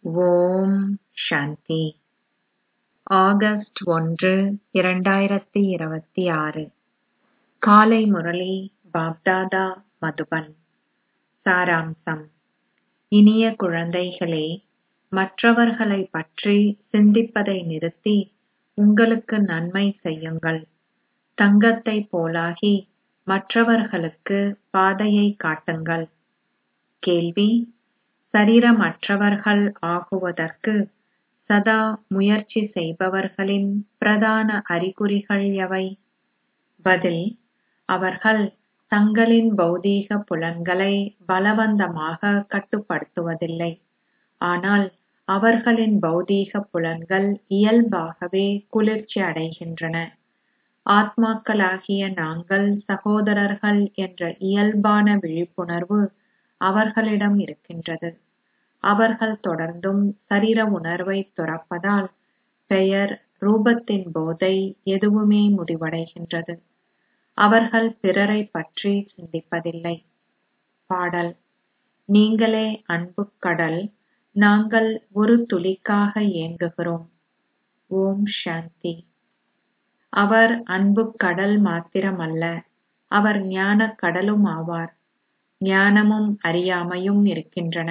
ஓம் சாந்தி August ஒன்று இரண்டாயிரத்தி இருபத்தி ஆறு காலை முரளி பாப்தாதா மதுபன் சாராம்சம் இனிய குழந்தைகளே மற்றவர்களைப் பற்றி சிந்திப்பதை நிறுத்தி உங்களுக்கு நன்மை செய்யுங்கள் தங்கத்தைப் போலாகி மற்றவர்களுக்கு பாதையைக் காட்டுங்கள் கேள்வி சரீரமற்றவர்கள் ஆகுவதற்கு சதா முயற்சி செய்பவர்களின் பிரதான அறிகுறிகள் எவை பதில் அவர்கள் தங்களின் பௌதீக புலன்களை பலவந்தமாக கட்டுப்படுத்துவதில்லை ஆனால் அவர்களின் பௌதீக புலன்கள் இயல்பாகவே குளிர்ச்சி அடைகின்றன ஆத்மாக்களாகிய நாங்கள் சகோதரர்கள் என்ற இயல்பான விழிப்புணர்வு அவர்களிடம் இருக்கின்றது அவர்கள் தொடர்ந்தும் சரீர உணர்வைத் துறப்பதால் பெயர் ரூபத்தின் போதை எதுவுமே முடிவடைகின்றது அவர்கள் பிறரைப் பற்றி சிந்திப்பதில்லை பாடல் நீங்களே அன்புக் கடல் நாங்கள் ஒரு துளிக்காக ஏங்குகிறோம் ஓம் சாந்தி அவர் அன்புக் கடல் மாத்திரமல்ல அவர் ஞானக் கடலுமாவார் ஞானமும் அறியாமையும் இருக்கின்றன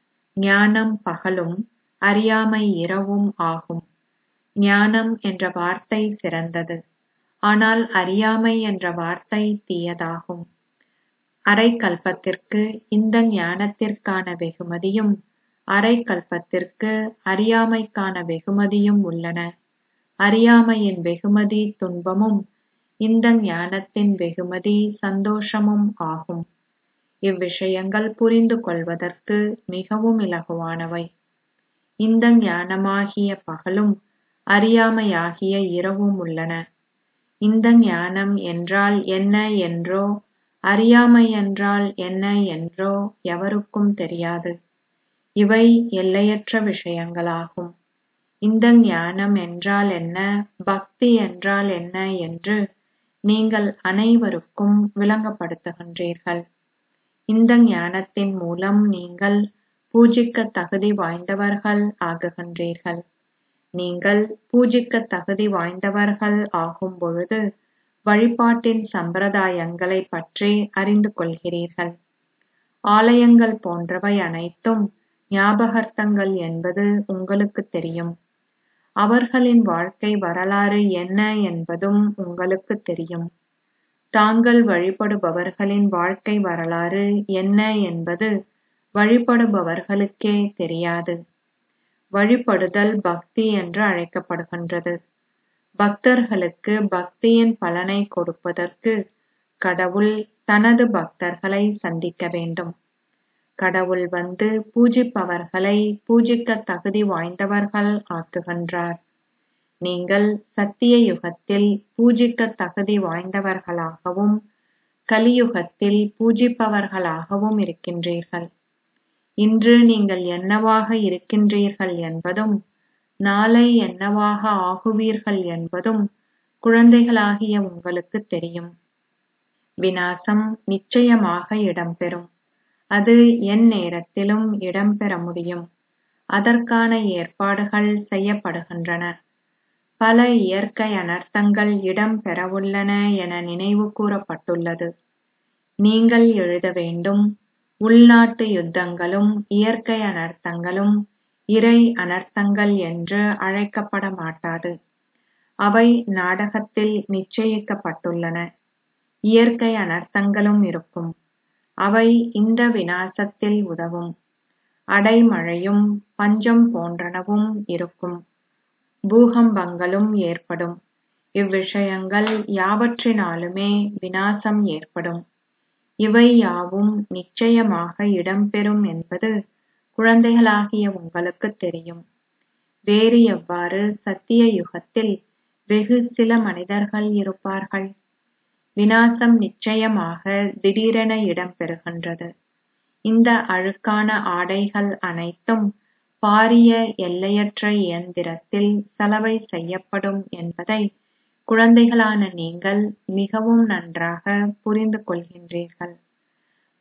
ஞானம் பகலும் அறியாமை இரவும் ஆகும் ஞானம் என்ற வார்த்தை சிறந்தது ஆனால் அறியாமை என்ற வார்த்தை தீயதாகும் அரை கல்பத்திற்கு இந்த ஞானத்திற்கான வெகுமதியும் அரை கல்பத்திற்கு அறியாமைக்கான வெகுமதியும் உள்ளன அறியாமையின் வெகுமதி துன்பமும் இந்த ஞானத்தின் வெகுமதி சந்தோஷமும் ஆகும் இவ்விஷயங்கள் புரிந்து கொள்வதற்கு மிகவும் இலகுவானவை இந்த ஞானமாகிய பகலும் அறியாமையாகிய இரவும் உள்ளன இந்த ஞானம் என்றால் என்ன என்றோ அறியாமை என்றால் என்ன என்றோ எவருக்கும் தெரியாது இவை எல்லையற்ற விஷயங்களாகும் இந்த ஞானம் என்றால் என்ன பக்தி என்றால் என்ன என்று நீங்கள் அனைவருக்கும் விளங்கப்படுத்துகின்றீர்கள் இந்த ஞானத்தின் மூலம் நீங்கள் பூஜிக்க தகுதி வாய்ந்தவர்கள் ஆகுகின்றீர்கள் நீங்கள் பூஜிக்க தகுதி வாய்ந்தவர்கள் ஆகும் பொழுது வழிபாட்டின் சம்பிரதாயங்களைப் பற்றி அறிந்து கொள்கிறீர்கள் ஆலயங்கள் போன்றவை அனைத்தும் ஞாபகார்த்தங்கள் என்பது உங்களுக்கு தெரியும் அவர்களின் வாழ்க்கை வரலாறு என்ன என்பதும் உங்களுக்கு தெரியும் தாங்கள் வழிபடுபவர்களின் வாழ்க்கை வரலாறு என்ன என்பது வழிபடுபவர்களுக்கே தெரியாது வழிபடுதல் பக்தி என்று அழைக்கப்படுகின்றது பக்தர்களுக்கு பக்தியின் பலனை கொடுப்பதற்கு கடவுள் தனது பக்தர்களை சந்திக்க வேண்டும் கடவுள் வந்து பூஜிப்பவர்களை பூஜிக்க தகுதி வாய்ந்தவர்கள் ஆக்குகின்றார் நீங்கள் சத்திய யுகத்தில் பூஜிக்க தகுதி வாய்ந்தவர்களாகவும் கலியுகத்தில் பூஜிப்பவர்களாகவும் இருக்கின்றீர்கள் இன்று நீங்கள் என்னவாக இருக்கின்றீர்கள் என்பதும் நாளை என்னவாக ஆகுவீர்கள் என்பதும் குழந்தைகளாகிய உங்களுக்கு தெரியும் வினாசம் நிச்சயமாக இடம்பெறும் அது என் நேரத்திலும் இடம்பெற முடியும் அதற்கான ஏற்பாடுகள் செய்யப்படுகின்றன பல இயற்கை அனர்த்தங்கள் இடம்பெறவுள்ளன என நினைவு கூறப்பட்டுள்ளது நீங்கள் எழுத வேண்டும் உள்நாட்டு யுத்தங்களும் இயற்கை அனர்த்தங்களும் இறை அனர்த்தங்கள் என்று அழைக்கப்பட மாட்டாது அவை நாடகத்தில் நிச்சயிக்கப்பட்டுள்ளன இயற்கை அனர்த்தங்களும் இருக்கும் அவை இந்த வினாசத்தில் உதவும் அடைமழையும் பஞ்சம் போன்றனவும் இருக்கும் பூகம்பங்களும் ஏற்படும் இவ்விஷயங்கள் யாவற்றினாலுமே வினாசம் ஏற்படும் இவை யாவும் நிச்சயமாக இடம்பெறும் என்பது குழந்தைகளாகிய உங்களுக்கு தெரியும் வேறு எவ்வாறு சத்திய யுகத்தில் வெகு சில மனிதர்கள் இருப்பார்கள் வினாசம் நிச்சயமாக திடீரென இடம்பெறுகின்றது இந்த அழுக்கான ஆடைகள் அனைத்தும் பாரிய எல்லையற்ற இயந்திரத்தில் சலவை செய்யப்படும் என்பதை குழந்தைகளான நீங்கள் மிகவும் நன்றாக புரிந்து கொள்கின்றீர்கள்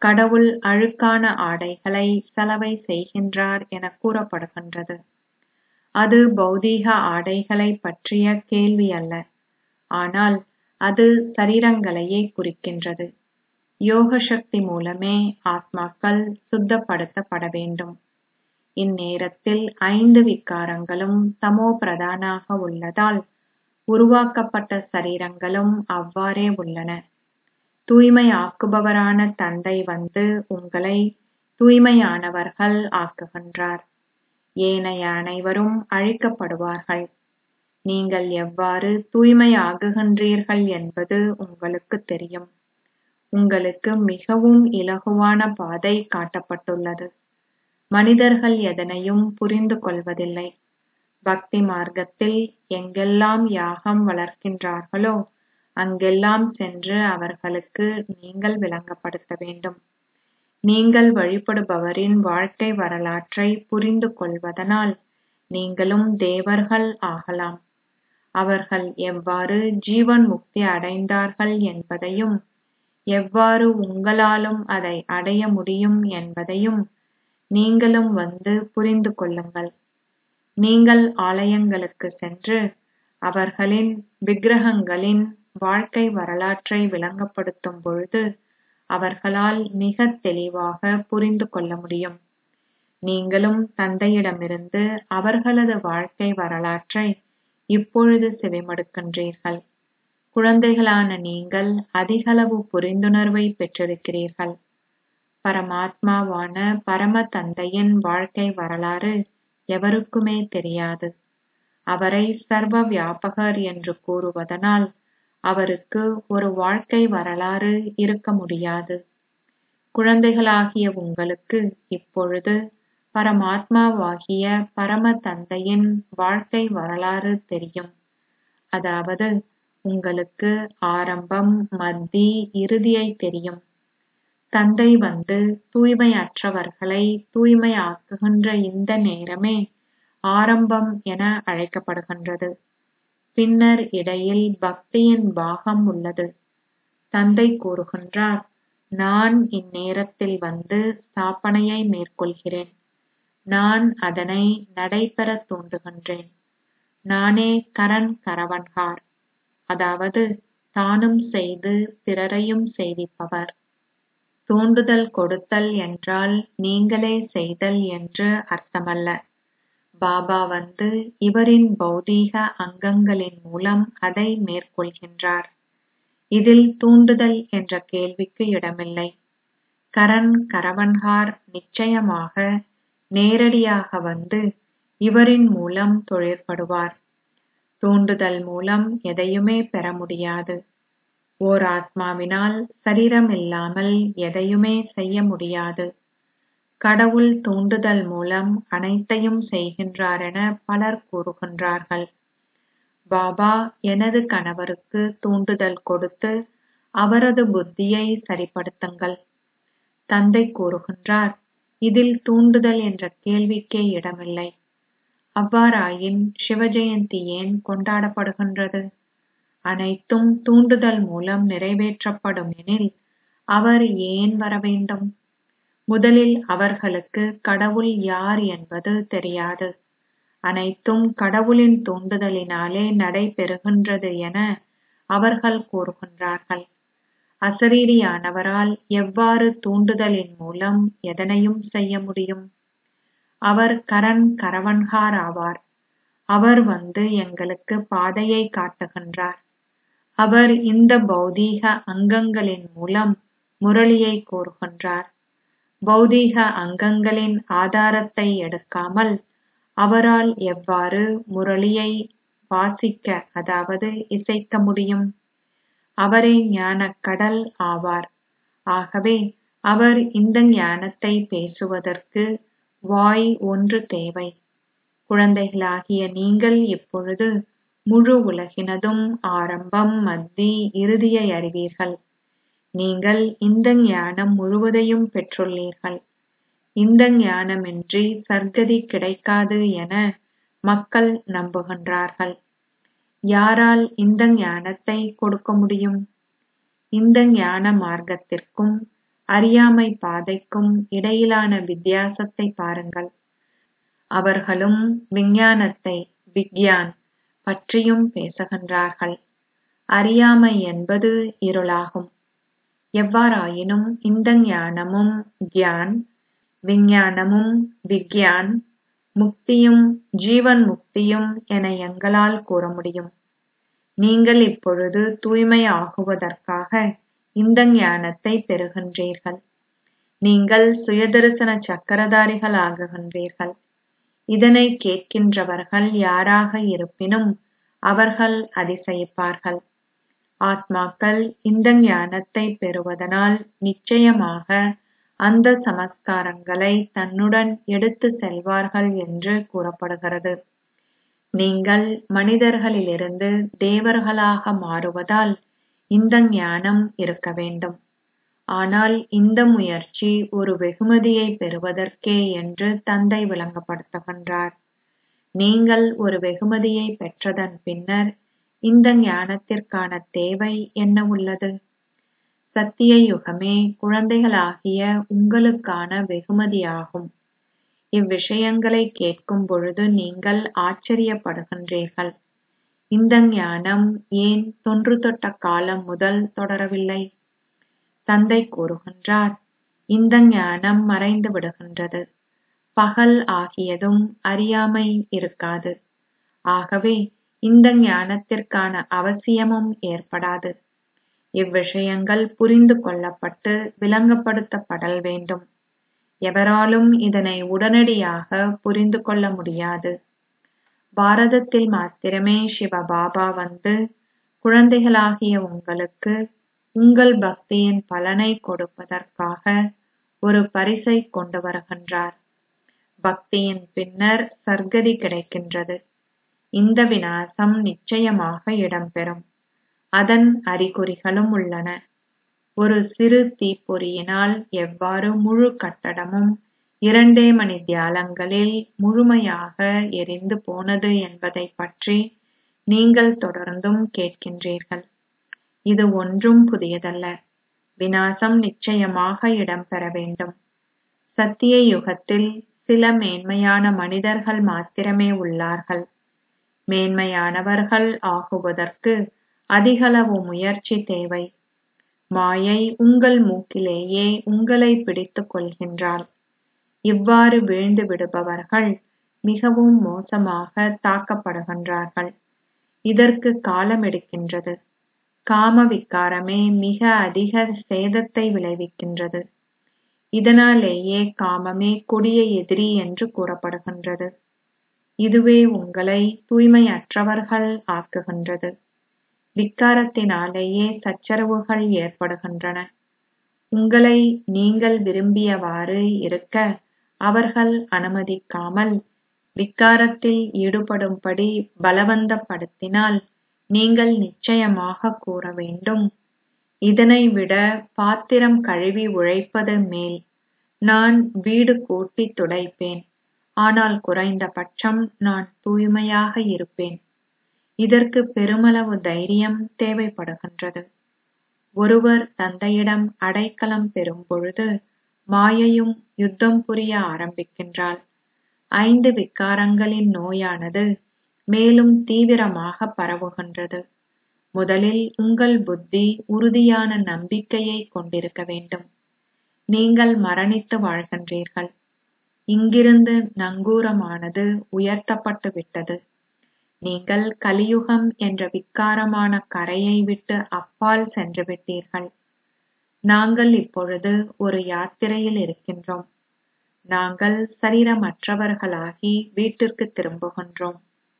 கடவுள் அழுக்கான ஆடைகளை சலவை செய்கின்றார் என கூறப்படுகின்றது அது பௌதீக ஆடைகளை பற்றிய கேள்வி அல்ல ஆனால் அது சரீரங்களையே குறிக்கின்றது யோக சக்தி மூலமே ஆத்மாக்கள் சுத்தப்படுத்தப்பட வேண்டும் இந்நேரத்தில் ஐந்து விகாரங்களும் தமோ பிரதானாக உள்ளதால் உருவாக்கப்பட்ட சரீரங்களும் அவ்வாறே உள்ளன தூய்மை ஆக்குபவரான தந்தை வந்து உங்களை தூய்மையானவர்கள் ஆக்குகின்றார் ஏனைய அனைவரும் அழிக்கப்படுவார்கள் நீங்கள் எவ்வாறு தூய்மையாகுகின்றீர்கள் என்பது உங்களுக்கு தெரியும் உங்களுக்கு மிகவும் இலகுவான பாதை காட்டப்பட்டுள்ளது மனிதர்கள் எதனையும் புரிந்து கொள்வதில்லை பக்தி மார்க்கத்தில் எங்கெல்லாம் யாகம் வளர்க்கின்றார்களோ அங்கெல்லாம் சென்று அவர்களுக்கு நீங்கள் விளங்கப்படுத்த வேண்டும் நீங்கள் வழிபடுபவரின் வாழ்க்கை வரலாற்றை புரிந்து கொள்வதனால் நீங்களும் தேவர்கள் ஆகலாம் அவர்கள் எவ்வாறு ஜீவன் முக்தி அடைந்தார்கள் என்பதையும் எவ்வாறு உங்களாலும் அதை அடைய முடியும் என்பதையும் நீங்களும் வந்து புரிந்து கொள்ளுங்கள் நீங்கள் ஆலயங்களுக்கு சென்று அவர்களின் விக்கிரகங்களின் வாழ்க்கை வரலாற்றை விளங்கப்படுத்தும் பொழுது அவர்களால் மிக தெளிவாக புரிந்து கொள்ள முடியும் நீங்களும் தந்தையிடமிருந்து அவர்களது வாழ்க்கை வரலாற்றை இப்பொழுது செவிமடுக்கின்றீர்கள் குழந்தைகளான நீங்கள் அதிகளவு புரிந்துணர்வை பெற்றிருக்கிறீர்கள் பரமாத்மாவான பரம தந்தையின் வாழ்க்கை வரலாறு எவருக்குமே தெரியாது அவரை சர்வ வியாபகர் என்று கூறுவதனால் அவருக்கு ஒரு வாழ்க்கை வரலாறு இருக்க முடியாது குழந்தைகளாகிய உங்களுக்கு இப்பொழுது பரமாத்மாவாகிய பரம தந்தையின் வாழ்க்கை வரலாறு தெரியும் அதாவது உங்களுக்கு ஆரம்பம் மத்தி இறுதியை தெரியும் தந்தை வந்து தூய்மையற்றவர்களை தூய்மையாக்குகின்ற இந்த நேரமே ஆரம்பம் என அழைக்கப்படுகின்றது பின்னர் இடையில் பக்தியின் பாகம் உள்ளது தந்தை கூறுகின்றார் நான் இந்நேரத்தில் வந்து ஸ்தாபனையை மேற்கொள்கிறேன் நான் அதனை நடைபெற தூண்டுகின்றேன் நானே கரண் கரவன்கார் அதாவது தானும் செய்து பிறரையும் செய்விப்பவர் தூண்டுதல் கொடுத்தல் என்றால் நீங்களே செய்தல் என்று அர்த்தமல்ல பாபா வந்து இவரின் பௌதீக அங்கங்களின் மூலம் அதை மேற்கொள்கின்றார் இதில் தூண்டுதல் என்ற கேள்விக்கு இடமில்லை கரண் கரவன்கார் நிச்சயமாக நேரடியாக வந்து இவரின் மூலம் தொழிற்படுவார் தூண்டுதல் மூலம் எதையுமே பெற முடியாது ஓர் ஆத்மாவினால் சரீரம் இல்லாமல் எதையுமே செய்ய முடியாது கடவுள் தூண்டுதல் மூலம் அனைத்தையும் செய்கின்றாரென பலர் கூறுகின்றார்கள் பாபா எனது கணவருக்கு தூண்டுதல் கொடுத்து அவரது புத்தியை சரிப்படுத்துங்கள் தந்தை கூறுகின்றார் இதில் தூண்டுதல் என்ற கேள்விக்கே இடமில்லை அவ்வாறாயின் சிவஜெயந்தி ஏன் கொண்டாடப்படுகின்றது அனைத்தும் தூண்டுதல் மூலம் நிறைவேற்றப்படும் எனில் அவர் ஏன் வர வேண்டும் முதலில் அவர்களுக்கு கடவுள் யார் என்பது தெரியாது அனைத்தும் கடவுளின் தூண்டுதலினாலே நடைபெறுகின்றது என அவர்கள் கூறுகின்றார்கள் அசரீரியானவரால் எவ்வாறு தூண்டுதலின் மூலம் எதனையும் செய்ய முடியும் அவர் கரண் கரவன்கார் ஆவார் அவர் வந்து எங்களுக்கு பாதையை காட்டுகின்றார் அவர் இந்த பௌதீக அங்கங்களின் மூலம் முரளியை கூறுகின்றார் பௌதீக அங்கங்களின் ஆதாரத்தை எடுக்காமல் அவரால் எவ்வாறு முரளியை வாசிக்க அதாவது இசைக்க முடியும் அவரே ஞானக் கடல் ஆவார் ஆகவே அவர் இந்த ஞானத்தை பேசுவதற்கு வாய் ஒன்று தேவை குழந்தைகளாகிய நீங்கள் இப்பொழுது முழு உலகினதும் ஆரம்பம் மத்தி இறுதியை அறிவீர்கள் நீங்கள் இந்த ஞானம் முழுவதையும் பெற்றுள்ளீர்கள் இந்த ஞானமின்றி சர்க்கதி கிடைக்காது என மக்கள் நம்புகின்றார்கள் யாரால் இந்த ஞானத்தை கொடுக்க முடியும் இந்த ஞான மார்க்கத்திற்கும் அறியாமை பாதைக்கும் இடையிலான வித்தியாசத்தை பாருங்கள் அவர்களும் விஞ்ஞானத்தை விக்யான் பற்றியும் பேசுகின்றார்கள் அறியாமை என்பது இருளாகும் எவ்வாறாயினும் இந்த ஞானமும் கியான் விஞ்ஞானமும் விக்யான் முக்தியும் ஜீவன் முக்தியும் என எங்களால் கூற முடியும் நீங்கள் இப்பொழுது தூய்மை ஆகுவதற்காக இந்த ஞானத்தை பெறுகின்றீர்கள் நீங்கள் சுயதரிசன சக்கரதாரிகள் ஆகுகின்றீர்கள் இதனை கேட்கின்றவர்கள் யாராக இருப்பினும் அவர்கள் அதிசயிப்பார்கள் ஆத்மாக்கள் இந்த ஞானத்தை பெறுவதனால் நிச்சயமாக அந்த சமஸ்காரங்களை தன்னுடன் எடுத்து செல்வார்கள் என்று கூறப்படுகிறது நீங்கள் மனிதர்களிலிருந்து தேவர்களாக மாறுவதால் இந்த ஞானம் இருக்க வேண்டும் ஆனால் இந்த முயற்சி ஒரு வெகுமதியை பெறுவதற்கே என்று தந்தை விளங்கப்படுத்துகின்றார் நீங்கள் ஒரு வெகுமதியை பெற்றதன் பின்னர் இந்த ஞானத்திற்கான தேவை என்ன உள்ளது சத்திய யுகமே குழந்தைகளாகிய உங்களுக்கான வெகுமதியாகும் இவ்விஷயங்களை கேட்கும் பொழுது நீங்கள் ஆச்சரியப்படுகின்றீர்கள் இந்த ஞானம் ஏன் தொன்று தொட்ட காலம் முதல் தொடரவில்லை தந்தை கூறுகின்றார் இந்த ஞானம் மறைந்து விடுகின்றது பகல் ஆகியதும் அறியாமை இருக்காது ஆகவே இந்த ஞானத்திற்கான அவசியமும் ஏற்படாது இவ்விஷயங்கள் புரிந்து கொள்ளப்பட்டு விளங்கப்படுத்தப்படல் வேண்டும் எவராலும் இதனை உடனடியாக புரிந்து கொள்ள முடியாது பாரதத்தில் மாத்திரமே சிவபாபா வந்து குழந்தைகளாகிய உங்களுக்கு உங்கள் பக்தியின் பலனை கொடுப்பதற்காக ஒரு பரிசை கொண்டு வருகின்றார் பக்தியின் பின்னர் சர்க்கதி கிடைக்கின்றது இந்த விநாசம் நிச்சயமாக இடம்பெறும் அதன் அறிகுறிகளும் உள்ளன ஒரு சிறு தீப்பொறியினால் எவ்வாறு முழு கட்டடமும் இரண்டே மணி தியாலங்களில் முழுமையாக எரிந்து போனது என்பதை பற்றி நீங்கள் தொடர்ந்தும் கேட்கின்றீர்கள் இது ஒன்றும் புதியதல்ல விநாசம் நிச்சயமாக இடம்பெற வேண்டும் சத்திய யுகத்தில் சில மேன்மையான மனிதர்கள் மாத்திரமே உள்ளார்கள் மேன்மையானவர்கள் ஆகுவதற்கு அதிகளவு முயற்சி தேவை மாயை உங்கள் மூக்கிலேயே உங்களை பிடித்துக் கொள்கின்றாள் இவ்வாறு வீழ்ந்து விடுபவர்கள் மிகவும் மோசமாக தாக்கப்படுகின்றார்கள் இதற்கு காலம் எடுக்கின்றது காம விகாரமே மிக அதிக சேதத்தை விளைவிக்கின்றது இதனாலேயே காமமே கொடிய எதிரி என்று கூறப்படுகின்றது இதுவே உங்களை தூய்மையற்றவர்கள் ஆக்குகின்றது விக்காரத்தினாலேயே சச்சரவுகள் ஏற்படுகின்றன உங்களை நீங்கள் விரும்பியவாறு இருக்க அவர்கள் அனுமதிக்காமல் விக்காரத்தில் ஈடுபடும்படி பலவந்தப்படுத்தினால் நீங்கள் நிச்சயமாக கூற வேண்டும் இதனை விட பாத்திரம் கழுவி உழைப்பது மேல் நான் வீடு கூட்டி துடைப்பேன் ஆனால் குறைந்தபட்சம் நான் தூய்மையாக இருப்பேன் இதற்கு பெருமளவு தைரியம் தேவைப்படுகின்றது ஒருவர் தந்தையிடம் அடைக்கலம் பெறும் பொழுது மாயையும் யுத்தம் புரிய ஆரம்பிக்கின்றாள் ஐந்து விக்காரங்களின் நோயானது மேலும் தீவிரமாக பரவுகின்றது முதலில் உங்கள் புத்தி உறுதியான நம்பிக்கையை கொண்டிருக்க வேண்டும் நீங்கள் மரணித்து வாழ்கின்றீர்கள் இங்கிருந்து நங்கூரமானது உயர்த்தப்பட்டு விட்டது நீங்கள் கலியுகம் என்ற விக்காரமான கரையை விட்டு அப்பால் சென்று விட்டீர்கள் நாங்கள் இப்பொழுது ஒரு யாத்திரையில் இருக்கின்றோம் நாங்கள் சரீரமற்றவர்களாகி வீட்டிற்கு திரும்புகின்றோம்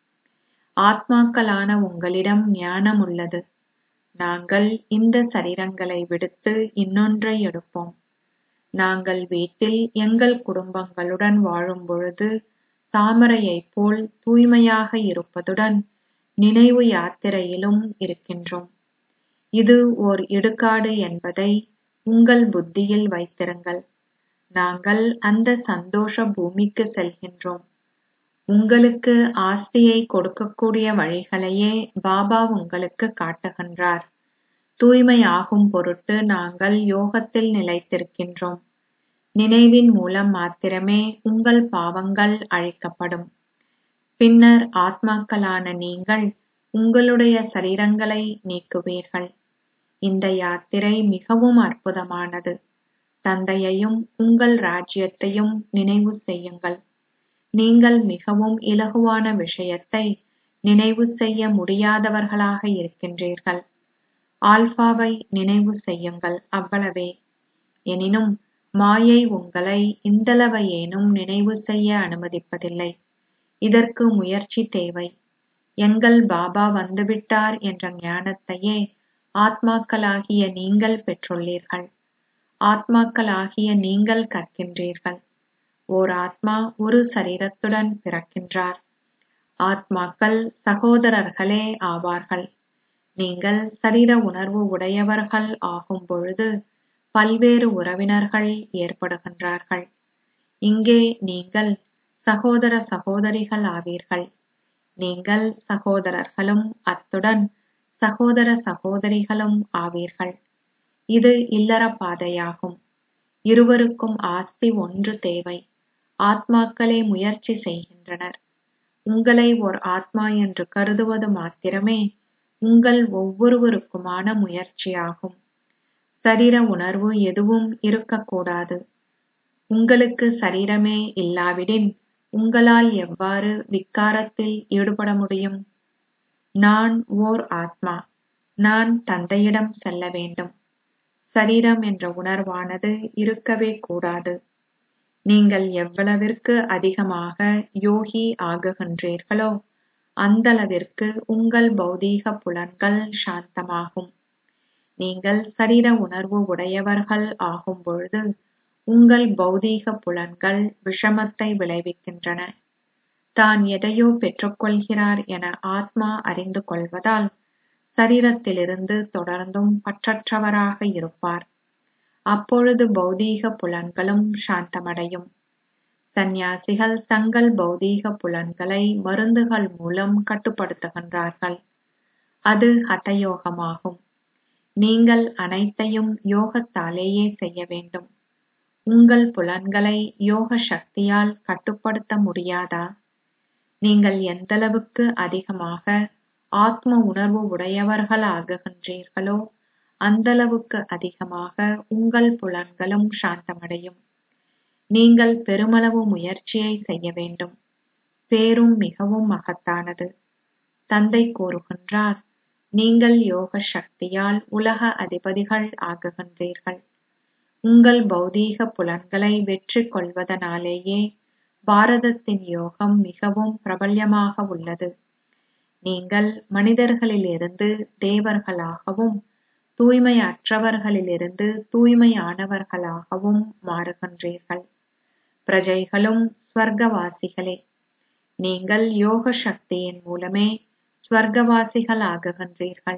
ஆத்மாக்களான உங்களிடம் ஞானம் உள்ளது நாங்கள் இந்த சரீரங்களை விடுத்து இன்னொன்றை எடுப்போம் நாங்கள் வீட்டில் எங்கள் குடும்பங்களுடன் வாழும் பொழுது தாமரையைப் போல் தூய்மையாக இருப்பதுடன் நினைவு யாத்திரையிலும் இருக்கின்றோம் இது ஓர் இடுகாடு என்பதை உங்கள் புத்தியில் வைத்திருங்கள் நாங்கள் அந்த சந்தோஷ பூமிக்கு செல்கின்றோம் உங்களுக்கு ஆஸ்தியை கொடுக்கக்கூடிய வழிகளையே பாபா உங்களுக்கு காட்டுகின்றார் தூய்மையாகும் பொருட்டு நாங்கள் யோகத்தில் நிலைத்திருக்கின்றோம் நினைவின் மூலம் மாத்திரமே உங்கள் பாவங்கள் அழிக்கப்படும் பின்னர் ஆத்மாக்களான நீங்கள் உங்களுடைய சரீரங்களை நீக்குவீர்கள் இந்த யாத்திரை மிகவும் அற்புதமானது தந்தையையும் உங்கள் ராஜ்யத்தையும் நினைவு செய்யுங்கள் நீங்கள் மிகவும் இலகுவான விஷயத்தை நினைவு செய்ய முடியாதவர்களாக இருக்கின்றீர்கள் ஆல்பாவை நினைவு செய்யுங்கள் அவ்வளவே எனினும் மாயை உங்களை இந்தளவையேனும் நினைவு செய்ய அனுமதிப்பதில்லை இதற்கு முயற்சி தேவை எங்கள் பாபா வந்துவிட்டார் என்ற ஞானத்தையே ஆத்மாக்களாகிய நீங்கள் பெற்றுள்ளீர்கள் ஆத்மாக்களாகிய நீங்கள் கற்கின்றீர்கள் ஓர் ஆத்மா ஒரு சரீரத்துடன் பிறக்கின்றார் ஆத்மாக்கள் சகோதரர்களே ஆவார்கள் நீங்கள் சரீர உணர்வு உடையவர்கள் ஆகும் பொழுது பல்வேறு உறவினர்கள் ஏற்படுகின்றார்கள் இங்கே நீங்கள் சகோதர சகோதரிகள் ஆவீர்கள் நீங்கள் சகோதரர்களும் அத்துடன் சகோதர சகோதரிகளும் ஆவீர்கள் இது இல்லற பாதையாகும் இருவருக்கும் ஆஸ்தி ஒன்று தேவை ஆத்மாக்களே முயற்சி செய்கின்றனர் உங்களை ஓர் ஆத்மா என்று கருதுவது மாத்திரமே உங்கள் ஒவ்வொருவருக்குமான முயற்சியாகும் சரீர உணர்வு எதுவும் இருக்கக்கூடாது உங்களுக்கு சரீரமே இல்லாவிடின் உங்களால் எவ்வாறு விக்காரத்தில் ஈடுபட முடியும் நான் ஓர் ஆத்மா நான் தந்தையிடம் செல்ல வேண்டும் சரீரம் என்ற உணர்வானது இருக்கவே கூடாது நீங்கள் எவ்வளவிற்கு அதிகமாக யோகி ஆகுகின்றீர்களோ அந்தளவிற்கு உங்கள் பௌதீக புலன்கள் சாந்தமாகும் நீங்கள் சரீர உணர்வு உடையவர்கள் ஆகும் பொழுது உங்கள் பௌதீக புலன்கள் விஷமத்தை விளைவிக்கின்றன தான் எதையோ பெற்றுக்கொள்கிறார் என ஆத்மா அறிந்து கொள்வதால் சரீரத்திலிருந்து தொடர்ந்தும் பற்றற்றவராக இருப்பார் அப்பொழுது பௌதீக புலன்களும் சாந்தமடையும் சந்நியாசிகள் தங்கள் பௌதீக புலன்களை மருந்துகள் மூலம் கட்டுப்படுத்துகின்றார்கள் அது ஹதயோகமாகும் நீங்கள் அனைத்தையும் யோகத்தாலேயே செய்ய வேண்டும் உங்கள் புலன்களை யோக சக்தியால் கட்டுப்படுத்த முடியாதா நீங்கள் எந்தளவுக்கு அதிகமாக ஆத்ம உணர்வு உடையவர்கள் ஆகுகின்றீர்களோ அந்தளவுக்கு அதிகமாக உங்கள் புலன்களும் சாந்தமடையும் நீங்கள் பெருமளவு முயற்சியை செய்ய வேண்டும் பேரும் மிகவும் மகத்தானது தந்தை கூறுகின்றார் நீங்கள் யோக சக்தியால் உலக அதிபதிகள் ஆகுகின்றீர்கள் உங்கள் பௌதீக புலன்களை வெற்றி கொள்வதனாலேயே பாரதத்தின் யோகம் மிகவும் பிரபல்யமாக உள்ளது நீங்கள் மனிதர்களிலிருந்து தேவர்களாகவும் தூய்மையற்றவர்களிலிருந்து தூய்மையானவர்களாகவும் மாறுகின்றீர்கள் பிரஜைகளும் ஸ்வர்க்கவாசிகளே நீங்கள் யோக சக்தியின் மூலமே ஸ்வர்க்கவாசிகள் ஆகுகின்றீர்கள்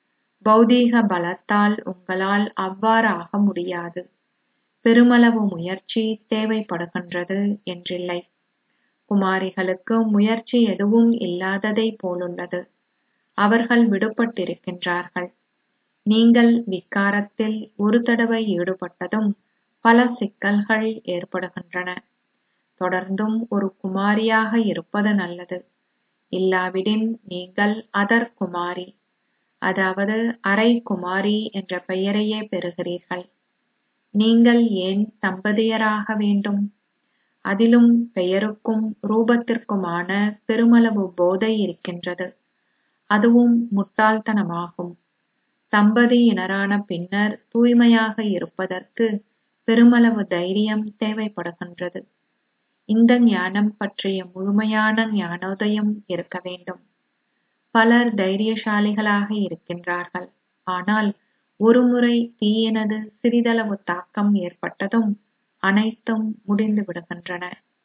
பௌதீக பலத்தால் உங்களால் அவ்வாறாக முடியாது பெருமளவு முயற்சி தேவைப்படுகின்றது என்றில்லை குமாரிகளுக்கு முயற்சி எதுவும் இல்லாததை போலுள்ளது அவர்கள் விடுபட்டிருக்கின்றார்கள் நீங்கள் விக்காரத்தில் ஒரு தடவை ஈடுபட்டதும் பல சிக்கல்கள் ஏற்படுகின்றன தொடர்ந்தும் ஒரு குமாரியாக இருப்பது நல்லது இல்லாவிடின் நீங்கள் அதர் குமாரி அதாவது அரை குமாரி என்ற பெயரையே பெறுகிறீர்கள் நீங்கள் ஏன் தம்பதியராக வேண்டும் அதிலும் பெயருக்கும் ரூபத்திற்குமான பெருமளவு போதை இருக்கின்றது அதுவும் முட்டாள்தனமாகும் தம்பதியினரான பின்னர் தூய்மையாக இருப்பதற்கு பெருமளவு தைரியம் தேவைப்படுகின்றது இந்த ஞானம் பற்றிய முழுமையான ஞானோதயம் இருக்க வேண்டும் பலர் தைரியசாலிகளாக இருக்கின்றார்கள் ஆனால் ஒருமுறை தீயினது சிறிதளவு தாக்கம் ஏற்பட்டதும் அனைத்தும் முடிந்து விடுகின்றன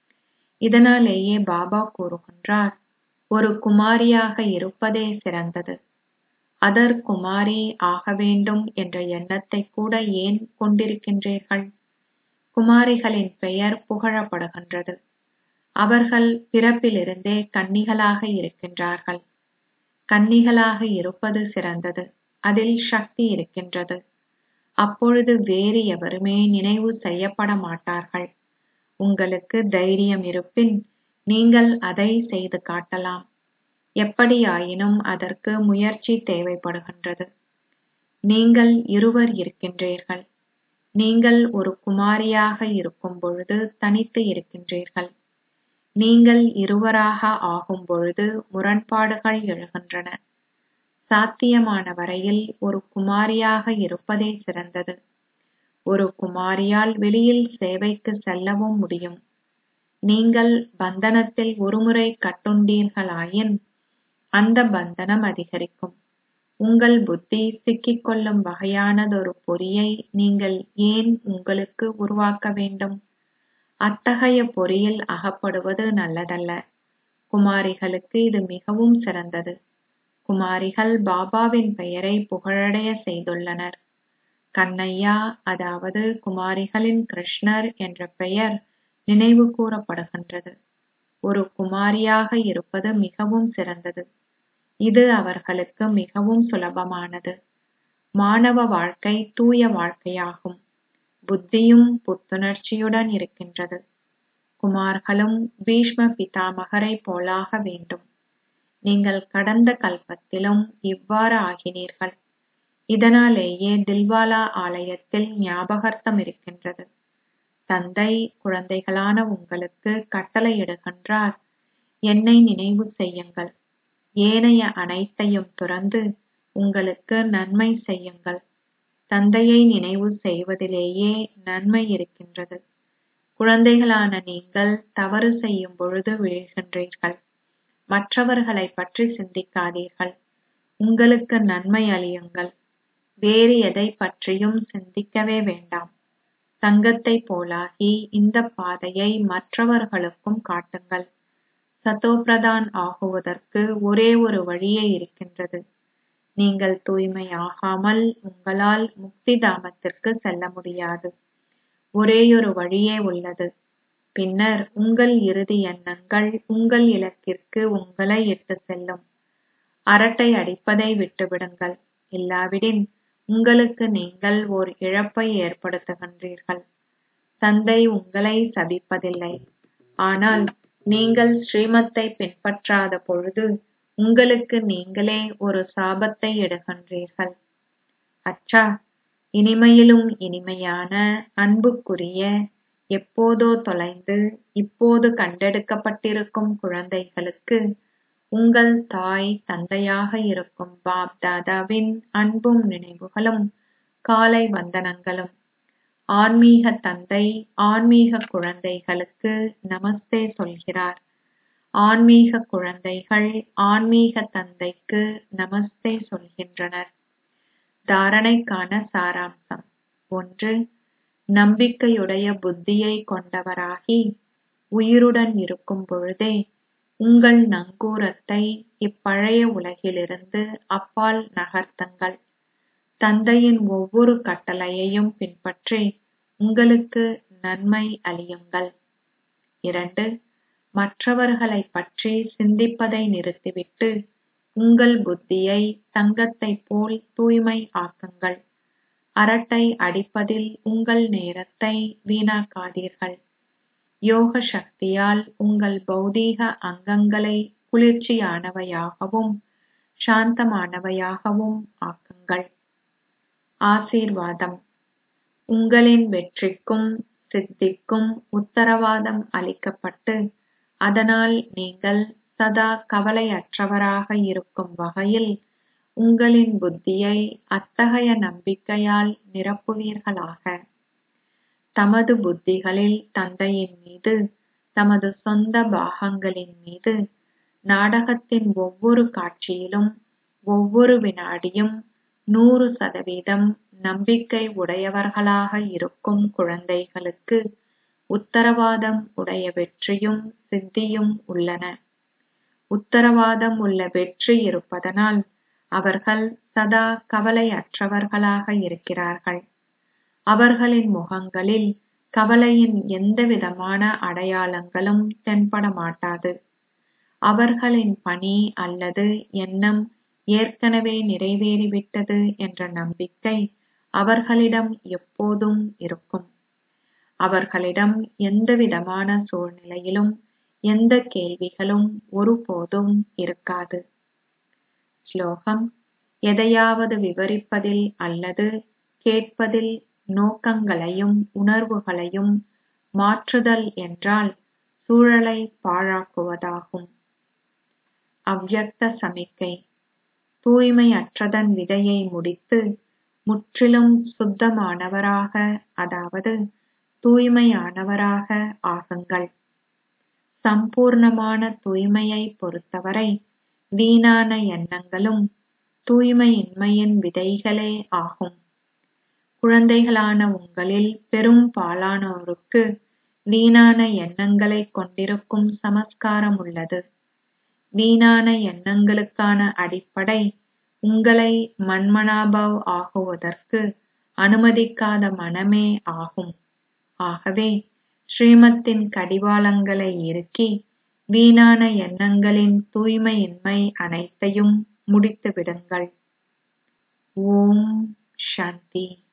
இதனாலேயே பாபா கூறுகின்றார் ஒரு குமாரியாக இருப்பதே சிறந்தது அதர் குமாரி ஆக வேண்டும் என்ற எண்ணத்தை கூட ஏன் கொண்டிருக்கின்றீர்கள் குமாரிகளின் பெயர் புகழப்படுகின்றது அவர்கள் பிறப்பிலிருந்தே கன்னிகளாக இருக்கின்றார்கள் கன்னிகளாக இருப்பது சிறந்தது அதில் சக்தி இருக்கின்றது அப்பொழுது வேறு எவருமே நினைவு செய்யப்பட மாட்டார்கள் உங்களுக்கு தைரியம் இருப்பின் நீங்கள் அதை செய்து காட்டலாம் எப்படியாயினும் அதற்கு முயற்சி தேவைப்படுகின்றது நீங்கள் இருவர் இருக்கின்றீர்கள் நீங்கள் ஒரு குமாரியாக இருக்கும் பொழுது தனித்து இருக்கின்றீர்கள் நீங்கள் இருவராக ஆகும் பொழுது முரண்பாடுகள் எழுகின்றன சாத்தியமான வரையில் ஒரு குமாரியாக இருப்பதே சிறந்தது ஒரு குமாரியால் வெளியில் சேவைக்கு செல்லவும் முடியும் நீங்கள் பந்தனத்தில் ஒருமுறை கட்டுண்டீர்களாயின் அந்த பந்தனம் அதிகரிக்கும் உங்கள் புத்தி சிக்கிக்கொள்ளும் வகையானதொரு பொறியை நீங்கள் ஏன் உங்களுக்கு உருவாக்க வேண்டும் அத்தகைய பொறியில் அகப்படுவது நல்லதல்ல குமாரிகளுக்கு இது மிகவும் சிறந்தது குமாரிகள் பாபாவின் பெயரை புகழடைய செய்துள்ளனர் கண்ணையா அதாவது குமாரிகளின் கிருஷ்ணர் என்ற பெயர் நினைவு கூறப்படுகின்றது ஒரு குமாரியாக இருப்பது மிகவும் சிறந்தது இது அவர்களுக்கு மிகவும் சுலபமானது மாணவ வாழ்க்கை தூய வாழ்க்கையாகும் புத்தியும் புத்துணர்ச்சியுடன் இருக்கின்றது குமார்களும் பீஷ்ம பிதாமகரை போலாக வேண்டும் நீங்கள் கடந்த கல்பத்திலும் இவ்வாறு ஆகினீர்கள் இதனாலேயே தில்வாலா ஆலயத்தில் ஞாபகார்த்தம் இருக்கின்றது தந்தை குழந்தைகளான உங்களுக்கு கட்டளையிடுகின்றார் என்னை நினைவு செய்யுங்கள் ஏனைய அனைத்தையும் துறந்து உங்களுக்கு நன்மை செய்யுங்கள் தந்தையை நினைவு செய்வதிலேயே நன்மை இருக்கின்றது குழந்தைகளான நீங்கள் தவறு செய்யும் பொழுது வீழ்கின்றீர்கள் மற்றவர்களை பற்றி சிந்திக்காதீர்கள் உங்களுக்கு நன்மை அளியுங்கள் வேறு எதை பற்றியும் சிந்திக்கவே வேண்டாம் தங்கத்தை போலாகி இந்த பாதையை மற்றவர்களுக்கும் காட்டுங்கள் சதோபிரதான் ஆகுவதற்கு ஒரே ஒரு வழியே இருக்கின்றது நீங்கள் தூய்மையாகாமல் உங்களால் முக்தி தாமத்திற்கு செல்ல முடியாது ஒரேயொரு வழியே உள்ளது பின்னர் உங்கள் இறுதி எண்ணங்கள் உங்கள் இலக்கிற்கு உங்களை இட்டு செல்லும் அரட்டை அடிப்பதை விட்டுவிடுங்கள் இல்லாவிடின் உங்களுக்கு நீங்கள் ஓர் இழப்பை ஏற்படுத்துகின்றீர்கள் தந்தை உங்களை சபிப்பதில்லை ஆனால் நீங்கள் ஸ்ரீமத்தை பின்பற்றாத பொழுது உங்களுக்கு நீங்களே ஒரு சாபத்தை இடுகின்றீர்கள் அச்சா இனிமையிலும் இனிமையான அன்புக்குரிய எப்போதோ தொலைந்து இப்போது கண்டெடுக்கப்பட்டிருக்கும் குழந்தைகளுக்கு உங்கள் தாய் தந்தையாக இருக்கும் பாப் தாதாவின் அன்பும் நினைவுகளும் காலை வந்தனங்களும் ஆன்மீக தந்தை ஆன்மீக குழந்தைகளுக்கு நமஸ்தே சொல்கிறார் ஆன்மீக குழந்தைகள் ஆன்மீக தந்தைக்கு நமஸ்தே சொல்கின்றனர் தாரணைக்கான சாராம்சம் ஒன்று நம்பிக்கையுடைய புத்தியை கொண்டவராகி உயிருடன் இருக்கும் பொழுதே உங்கள் நங்கூரத்தை இப்பழைய உலகிலிருந்து அப்பால் நகர்த்துங்கள் தந்தையின் ஒவ்வொரு கட்டளையையும் பின்பற்றி உங்களுக்கு நன்மை அளியுங்கள் இரண்டு மற்றவர்களை பற்றி சிந்திப்பதை நிறுத்திவிட்டு உங்கள் புத்தியை தங்கத்தைப் போல் தூய்மை ஆக்குங்கள் அரட்டை அடிப்பதில் உங்கள் நேரத்தை வீணாக்காதீர்கள் யோக சக்தியால் உங்கள் பௌதீக அங்கங்களை குளிர்ச்சியானவையாகவும் சாந்தமானவையாகவும் ஆக்குங்கள் ஆசீர்வாதம் உங்களின் வெற்றிக்கும் சித்திக்கும் உத்தரவாதம் அளிக்கப்பட்டு அதனால் நீங்கள் சதா கவலையற்றவராக இருக்கும் வகையில் உங்களின் புத்தியை அத்தகைய நம்பிக்கையால் நிரப்புவீர்களாக தமது புத்திகளில் தந்தையின் மீது தமது சொந்த பாகங்களின் மீது நாடகத்தின் ஒவ்வொரு காட்சியிலும் ஒவ்வொரு வினாடியும் நூறு சதவீதம் நம்பிக்கை உடையவர்களாக இருக்கும் குழந்தைகளுக்கு உத்தரவாதம் உடைய வெற்றியும் சித்தியும் உள்ளன உத்தரவாதம் உள்ள வெற்றி இருப்பதனால் அவர்கள் சதா கவலையற்றவர்களாக இருக்கிறார்கள் அவர்களின் முகங்களில் கவலையின் எந்தவிதமான அடையாளங்களும் தென்பட மாட்டாது அவர்களின் பணி அல்லது எண்ணம் ஏற்கனவே நிறைவேறிவிட்டது என்ற நம்பிக்கை அவர்களிடம் எப்போதும் இருக்கும் அவர்களிடம் எந்தவிதமான சூழ்நிலையிலும் எந்த கேள்விகளும் ஒருபோதும் இருக்காது ஸ்லோகம் எதையாவது விவரிப்பதில் அல்லது கேட்பதில் நோக்கங்களையும் உணர்வுகளையும் மாற்றுதல் என்றால் சூழலை பாழாக்குவதாகும் அவ்யக்த சமிக்கை தூய்மையற்றதன் விதையை முடித்து முற்றிலும் சுத்தமானவராக அதாவது தூய்மையானவராக ஆகுங்கள் சம்பூர்ணமான தூய்மையை பொறுத்தவரை வீணான எண்ணங்களும் தூய்மையின்மையின் விதைகளே ஆகும் குழந்தைகளான உங்களில் பெரும்பாலானோருக்கு வீணான எண்ணங்களை கொண்டிருக்கும் சமஸ்காரம் உள்ளது வீணான எண்ணங்களுக்கான அடிப்படை உங்களை மன்மனாபவ் ஆகுவதற்கு அனுமதிக்காத மனமே ஆகும் ஆகவே ஸ்ரீமத்தின் கடிவாளங்களை இறுக்கி வீணான எண்ணங்களின் தூய்மையின்மை அனைத்தையும் முடித்து விடுங்கள் ஓம் சாந்தி